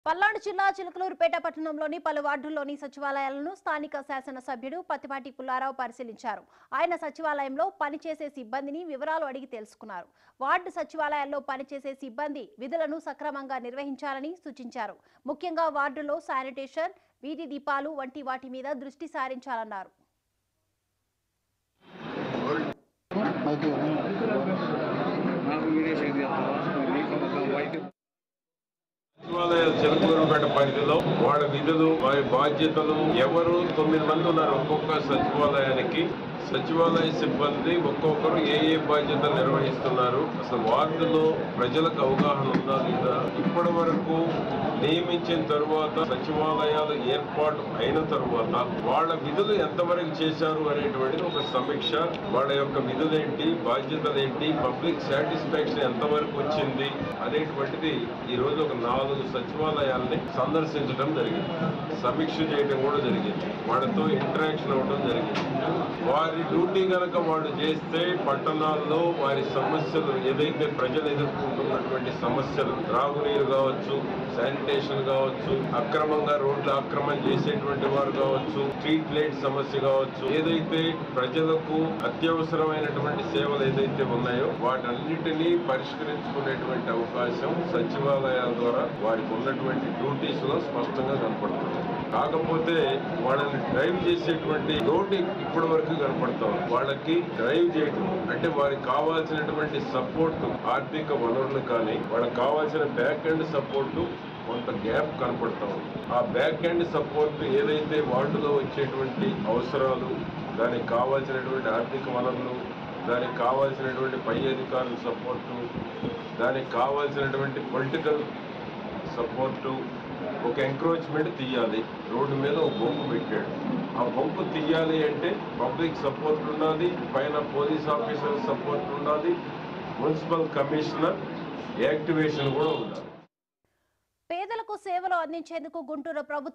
పల్నాడు జిల్లా చిలుకలూరుపేట పట్టణంలోని పలు వార్డుల్లోని సచివాలయాలను స్థానిక శాసనసభ్యుడు పత్తిపాటి పుల్లారావు పరిశీలించారు ఆయన సచివాలయంలో పనిచేసే సిబ్బందిని వివరాలు అడిగి తెలుసుకున్నారు వార్డు సచివాలయాల్లో పనిచేసే సిబ్బంది విధులను సక్రమంగా నిర్వహించాలని సూచించారు ముఖ్యంగా వార్డులో శానిటేషన్ వీధి దీపాలు వంటి వాటి మీద దృష్టి సారించాలన్నారు నాకు వీడియో షేర్ చేస్తావా నీకు ఒక వైట్ సచివాలయ చిలకూరుపేట పరిధిలో వాళ్ళ విధులు వారి బాధ్యతలు ఎవరు తొమ్మిది మంది ఉన్నారు ఒక్కొక్క సచివాలయానికి సచివాలయ సిబ్బంది ఒక్కొక్కరు ఏ ఏ బాధ్యతలు నిర్వహిస్తున్నారు అసలు వార్డులో ప్రజలకు అవగాహన ఉందా లేదా ఇప్పటి వరకు నియమించిన తరువాత సచివాలయాలు ఏర్పాటు అయిన తరువాత వాళ్ళ విధులు ఎంతవరకు చేశారు అనేటువంటిది ఒక సమీక్ష వాళ్ళ యొక్క విధులేంటి బాధ్యతలేంటి పబ్లిక్ సాటిస్ఫాక్షన్ ఎంతవరకు వచ్చింది అనేటువంటిది ఈ రోజు ఒక నాలుగు సచివాలయాల్ని సందర్శించడం జరిగింది సమీక్ష చేయడం కూడా జరిగింది వాళ్ళతో ఇంటరాక్షన్ అవ్వడం జరిగింది వారి డ్యూటీ గనక వాళ్ళు చేస్తే పట్టణాల్లో వారి సమస్యలు ఏదైతే ప్రజలు ఎదుర్కొంటున్నటువంటి సమస్యలు త్రాగునీరు కావచ్చు శానిటేషన్ కావచ్చు అక్రమంగా రోడ్లు అక్రమం చేసేటువంటి వారు కావచ్చు స్ట్రీట్ లైట్ సమస్య కావచ్చు ఏదైతే ప్రజలకు అత్యవసరమైనటువంటి సేవలు ఏదైతే ఉన్నాయో వాటన్నిటినీ పరిష్కరించుకునేటువంటి అవకాశం సచివాలయాల ద్వారా వారికి ఉన్నటువంటి డ్యూటీస్ లో స్పష్టంగా కనపడుతుంది కాకపోతే వాళ్ళని డ్రైవ్ చేసేటువంటి రోడ్డు ఇప్పటి వరకు కనపడతా ఉంది వాళ్ళకి డ్రైవ్ చేయడం అంటే వారికి కావాల్సినటువంటి సపోర్ట్ ఆర్థిక వనరులు కానీ వాళ్ళకి కావాల్సిన బ్యాక్ ఎండ్ సపోర్ట్ కొంత గ్యాప్ కనపడతా ఉంది ఆ బ్యాక్ ఎండ్ సపోర్ట్ ఏదైతే వార్డులో వచ్చేటువంటి అవసరాలు దానికి కావాల్సినటువంటి ఆర్థిక వనరులు దానికి కావాల్సినటువంటి పై అధికారుల సపోర్టు దానికి కావాల్సినటువంటి పొలిటికల్ సపోర్టు ఒక ఎంక్రోచ్మెంట్ తీయాలి రోడ్డు మీద ఒక బొంకు పెట్టాడు ఆ బొంకు తీయాలి అంటే పబ్లిక్ సపోర్ట్ ఉండాలి పైన పోలీస్ ఆఫీసర్ సపోర్ట్ ఉండాలి మున్సిపల్ కమిషనర్ యాక్టివేషన్ కూడా ఉండాలి పేదలకు సేవలు అందించేందుకు గుంటూరు ప్రభుత్వం